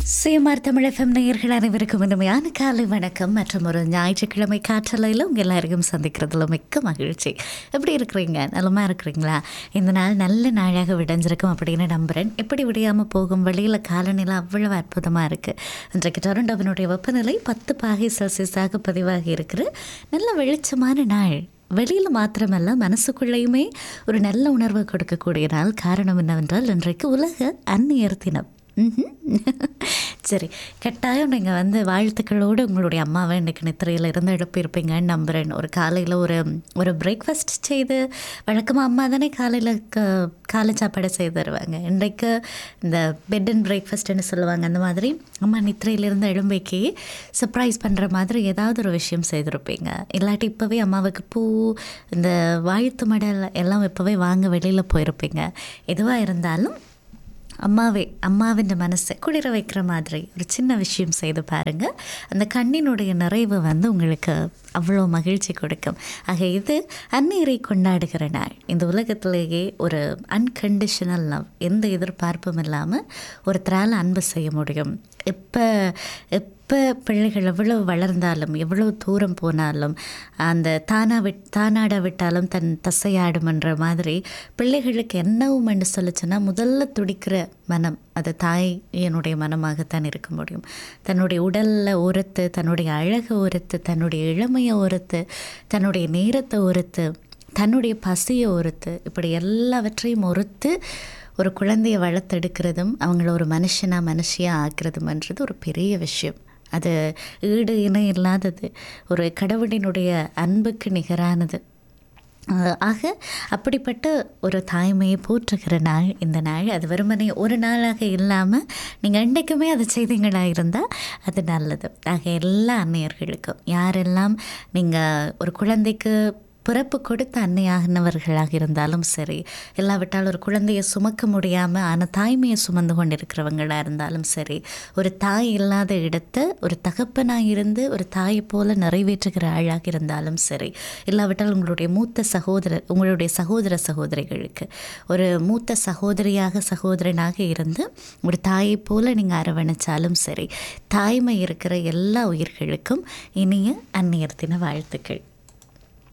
சுயமார் Tamil FM நேயர்கள் அனைவருக்கும் இனிமையான காலை வணக்கம் மற்றும் ஒரு ஞாயிற்றுக்கிழமை காற்றலையில் உங்கள் எல்லாருக்கும் சந்திக்கிறதுல மிக்க மகிழ்ச்சி எப்படி இருக்கிறீங்க நலமாக இருக்கிறீங்களா இந்த நாள் நல்ல நாளாக விடைஞ்சிருக்கும் அப்படின்னு நம்புகிறேன் எப்படி விடியாமல் போகும் வெளியில் காலநிலை அவ்வளவு அற்புதமாக இருக்குது இன்றைக்கு டொரண்டோவினுடைய வெப்பநிலை பத்து பாகை செல்சியஸாக பதிவாகி இருக்கிற நல்ல வெளிச்சமான நாள் வெளியில் மாத்திரமல்ல மனசுக்குள்ளேயுமே ஒரு நல்ல உணர்வை கொடுக்கக்கூடிய நாள் காரணம் என்னவென்றால் இன்றைக்கு உலக அந்நியர் தினம் ம்ஹும். சரி கட்டாயம் நீங்கள் வந்து வாழ்த்துக்களோடு உங்களுடைய அம்மாவை இன்றைக்கி நித்திரையில் இருந்து எழுப்பியிருப்பீங்கன்னு நம்புகிறேன் ஒரு காலையில் ஒரு ஒரு பிரேக்ஃபாஸ்ட் செய்து வழக்கமாக அம்மா தானே காலையில் க காலை சாப்பாடு செய்து தருவாங்க இன்றைக்கு இந்த பெட் அண்ட் பிரேக்ஃபாஸ்ட்னு சொல்லுவாங்க அந்த மாதிரி அம்மா நித்திரையிலிருந்து எழும்பிக்கி சர்ப்ரைஸ் பண்ணுற மாதிரி ஏதாவது ஒரு விஷயம் செய்திருப்பீங்க இல்லாட்டி இப்போவே அம்மாவுக்கு பூ இந்த வாழ்த்து மடல் எல்லாம் இப்போவே வாங்க வெளியில் போயிருப்பீங்க எதுவாக இருந்தாலும் அம்மாவே அம்மாவின் மனசை குளிர வைக்கிற மாதிரி ஒரு சின்ன விஷயம் செய்து பாருங்கள் அந்த கண்ணினுடைய நிறைவு வந்து உங்களுக்கு அவ்வளோ மகிழ்ச்சி கொடுக்கும் ஆக இது அந்நீரை கொண்டாடுகிற நாள் இந்த உலகத்திலேயே ஒரு அன்கண்டிஷனல் லவ் எந்த எதிர்பார்ப்பும் இல்லாமல் ஒருத்தரால் அன்பு செய்ய முடியும் எப்போ எப்போ பிள்ளைகள் எவ்வளவு வளர்ந்தாலும் எவ்வளவு தூரம் போனாலும் அந்த தானா விட் தானாட விட்டாலும் தன் தசையாடுமன்ற மாதிரி பிள்ளைகளுக்கு என்னவும் என்று சொல்லிச்சுன்னா முதல்ல துடிக்கிற மனம் அது தாயினுடைய மனமாகத்தான் இருக்க முடியும் தன்னுடைய உடலில் ஒருத்து தன்னுடைய அழகை ஒருத்து தன்னுடைய இளமையை ஒருத்து தன்னுடைய நேரத்தை ஒருத்து தன்னுடைய பசியை ஒருத்து இப்படி எல்லாவற்றையும் ஒருத்து ஒரு குழந்தையை வளர்த்தெடுக்கிறதும் அவங்கள ஒரு மனுஷனாக மனுஷியாக ஆக்கிறதுமன்றது ஒரு பெரிய விஷயம் அது ஈடு இணை இல்லாதது ஒரு கடவுளினுடைய அன்புக்கு நிகரானது அஹ் ஆக அப்படிப்பட்ட ஒரு தாய்மையை போற்றுகிற நாள் இந்த நாள் அது வெறுமனே ஒரு நாளாக இல்லாமல் நீங்கள் என்றைக்குமே அதை செய்தீங்களா இருந்தால் அது நல்லது ஆக எல்லா அன்னையர்களுக்கும் யாரெல்லாம் நீங்கள் ஒரு குழந்தைக்கு பிறப்பு கொடுத்த அன்னையாகினவர்களாக இருந்தாலும் சரி இல்லாவிட்டால் ஒரு குழந்தையை சுமக்க முடியாமல் ஆனால் தாய்மையை சுமந்து கொண்டிருக்கிறவங்களாக இருந்தாலும் சரி ஒரு தாய் இல்லாத இடத்த ஒரு தகப்பனாக இருந்து ஒரு தாயை போல நிறைவேற்றுகிற ஆளாக இருந்தாலும் சரி இல்லாவிட்டால் உங்களுடைய மூத்த சகோதரர் உங்களுடைய சகோதர சகோதரிகளுக்கு ஒரு மூத்த சகோதரியாக சகோதரனாக இருந்து ஒரு தாயை போல நீங்கள் அரவணைச்சாலும் சரி தாய்மை இருக்கிற எல்லா உயிர்களுக்கும் இனிய அந்நியர் தின வாழ்த்துக்கள்